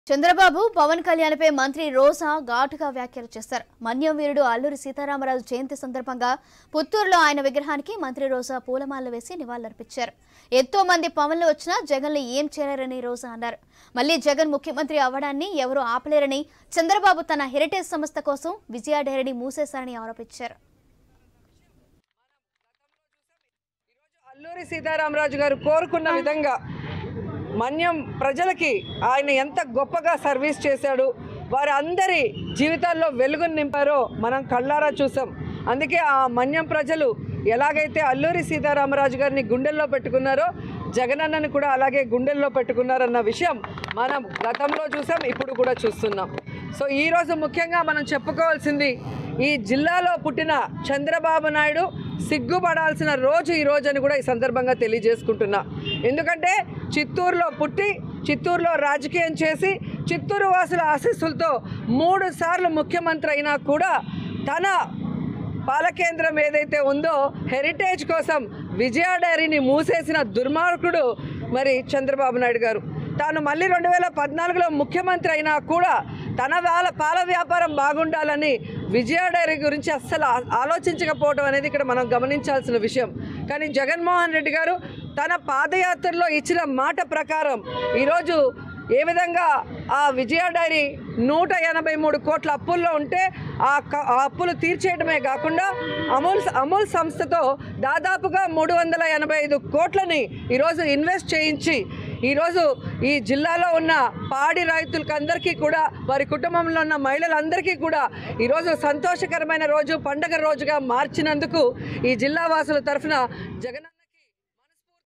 చంద్రబాబు పవన్ కళ్యాణ్పై మంత్రి రోజా ఘాటుగా వ్యాఖ్యలు చేశారు మన్యం వీరుడు అల్లూరి సీతారామరాజు జయంతి సందర్భంగా పుత్తూరులో ఆయన విగ్రహానికి మంత్రి రోజా పూలమాలలు వేసి నివాళులర్పించారు ఎంతో మంది పవన్లు వచ్చినా జగన్లు ఏం చేయలేరని రోజా అన్నారు మళ్లీ జగన్ ముఖ్యమంత్రి అవ్వడాన్ని ఎవరూ ఆపలేరని చంద్రబాబు తన హెరిటేజ్ సంస్థ కోసం విజయ డైరీని మూసేశారని ఆరోపించారు అల్లూరి సీతారామరాజు గారు కోరుకున్న విధంగా మన్యం ప్రజలకి ఆయన ఎంత గొప్పగా సర్వీస్ చేశాడు వారి అందరి జీవితాల్లో వెలుగును నింపారో మనం కళ్ళారా చూసాం అందుకే ఆ మన్యం ప్రజలు ఎలాగైతే అల్లూరి సీతారామరాజు గారిని గుండెల్లో పెట్టుకున్నారో జగనన్నని కూడా అలాగే గుండెల్లో పెట్టుకున్నారన్న విషయం మనం గతంలో చూసాం ఇప్పుడు కూడా చూస్తున్నాం సో ఈరోజు ముఖ్యంగా మనం చెప్పుకోవాల్సింది ఈ జిల్లాలో పుట్టిన చంద్రబాబు నాయుడు సిగ్గుపడాల్సిన రోజు ఈ రోజు అని కూడా ఈ సందర్భంగా తెలియజేసుకుంటున్నా ఎందుకంటే చిత్తూరులో పుట్టి చిత్తూరులో రాజకీయం చేసి చిత్తూరు వాసుల ఆశీస్సులతో మూడు సార్లు ముఖ్యమంత్రి అయినా కూడా తన పాలకేంద్రం ఏదైతే ఉందో హెరిటేజ్ కోసం విజయ డైరీని మూసేసిన దుర్మార్గుడు మరి చంద్రబాబు నాయుడు గారు తాను మళ్ళీ రెండు వేల పద్నాలుగులో ముఖ్యమంత్రి అయినా కూడా తన వాళ్ళ పాల వ్యాపారం బాగుండాలని విజయ డైరీ గురించి అస్సలు ఆ- ఆలోచించకపోవడం అనేది ఇక్కడ మనం గమనించాల్సిన విషయం కానీ జగన్మోహన్ రెడ్డి గారు తన పాదయాత్రలో ఇచ్చిన మాట ప్రకారం ఈరోజు ఏ విధంగా ఆ విజయ డైరీ నూట ఎనభై మూడు కోట్ల అప్పుల్లో ఉంటే ఆ క- ఆ అప్పులు తీర్చేయడమే కాకుండా అమూల్ అమూల్ సంస్థతో దాదాపుగా మూడు వందల ఎనభై ఐదు కోట్లని ఈరోజు ఇన్వెస్ట్ చేయించి ఈరోజు ఈ జిల్లాలో ఉన్న పాడి రైతులకు అందరికీ కూడా వారి కుటుంబంలో ఉన్న మహిళలందరికీ కూడా ఈరోజు సంతోషకరమైన రోజు పండగ రోజుగా మార్చినందుకు ఈ జిల్లా వాసుల తరఫున జగన్